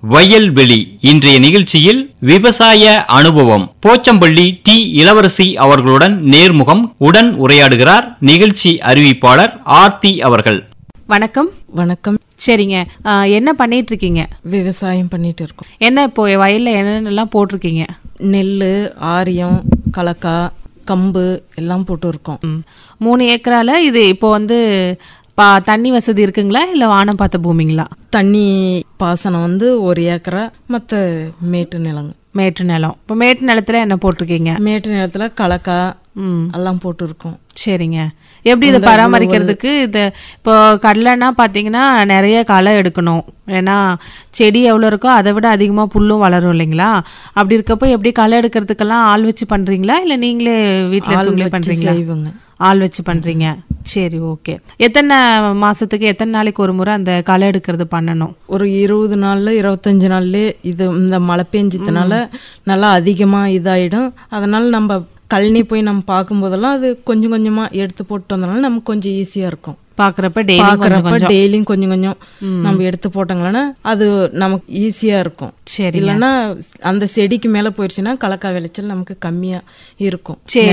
வயல்வெளி இன்றைய நிகழ்ச்சியில் விவசாய அனுபவம் போச்சம்பள்ளி டி இளவரசி அவர்களுடன் நேர்முகம் உடன் உரையாடுகிறார் நிகழ்ச்சி அறிவிப்பாளர் ஆர்த்தி அவர்கள் வணக்கம் வணக்கம் சரிங்க ஆ, என்ன பண்ணிட்டு இருக்கீங்க விவசாயம் பண்ணிட்டு இருக்கோம் என்ன இப்போ வயல்ல என்னென்னலாம் போட்டிருக்கீங்க நெல் ஆரியம் கலக்கா கம்பு எல்லாம் போட்டு இருக்கோம் ம். மூணு ஏக்கரால இது இப்போ வந்து பா தண்ணி வசதி இருக்குங்களா இல்ல வானம் பார்த்த பூமிங்களா தண்ணி பாசனம் வந்து ஒரு ஏக்கரா மற்ற மேட்டு நிலங்க மேட்டு நிலம் இப்போ மேட்டு நிலத்துல என்ன போட்டிருக்கீங்க மேட்டு நிலத்துல கலக்கா ம் எல்லாம் போட்டு இருக்கோம் சரிங்க எப்படி இதை பராமரிக்கிறதுக்கு இது இப்போ கடலைன்னா பார்த்தீங்கன்னா நிறைய களை எடுக்கணும் ஏன்னா செடி எவ்வளோ இருக்கோ அதை விட அதிகமாக புல்லும் வளரும் இல்லைங்களா அப்படி இருக்கப்போ எப்படி களை எடுக்கிறதுக்கெல்லாம் ஆள் வச்சு பண்ணுறீங்களா இல்லை நீங்களே வீட்டில் ஆள் இருக்கவங்களே வச்சு பண்ணுறீங்களா செய்வோங்க ஆள் வச்சு பண்றீங்க சரி ஓகே எத்தனை மாசத்துக்கு எத்தனை நாளைக்கு ஒரு முறை அந்த களை எடுக்கிறது பண்ணணும் ஒரு இருபது நாள்ல இருபத்தஞ்சு நாள்லயே இது இந்த மழை பெஞ்சதுனால நல்லா அதிகமா இதாயிடும் அதனால நம்ம கழனி போய் நம்ம பார்க்கும்போதெல்லாம் அது கொஞ்சம் கொஞ்சமா எடுத்து போட்டு வந்தனால நமக்கு கொஞ்சம் ஈஸியா இருக்கும் பாக்குறப்ப டெய்லி கொஞ்சம் பார்க்குறப்ப கொஞ்சம் டெய்லியும் கொஞ்சம் கொஞ்சம் நம்ம எடுத்து போட்டாங்கன்னா அது நமக்கு ஈஸியா இருக்கும் சரி இல்லைன்னா அந்த செடிக்கு மேல போயிடுச்சுன்னா கலக்கா விளைச்சல் நமக்கு கம்மியா இருக்கும் சரி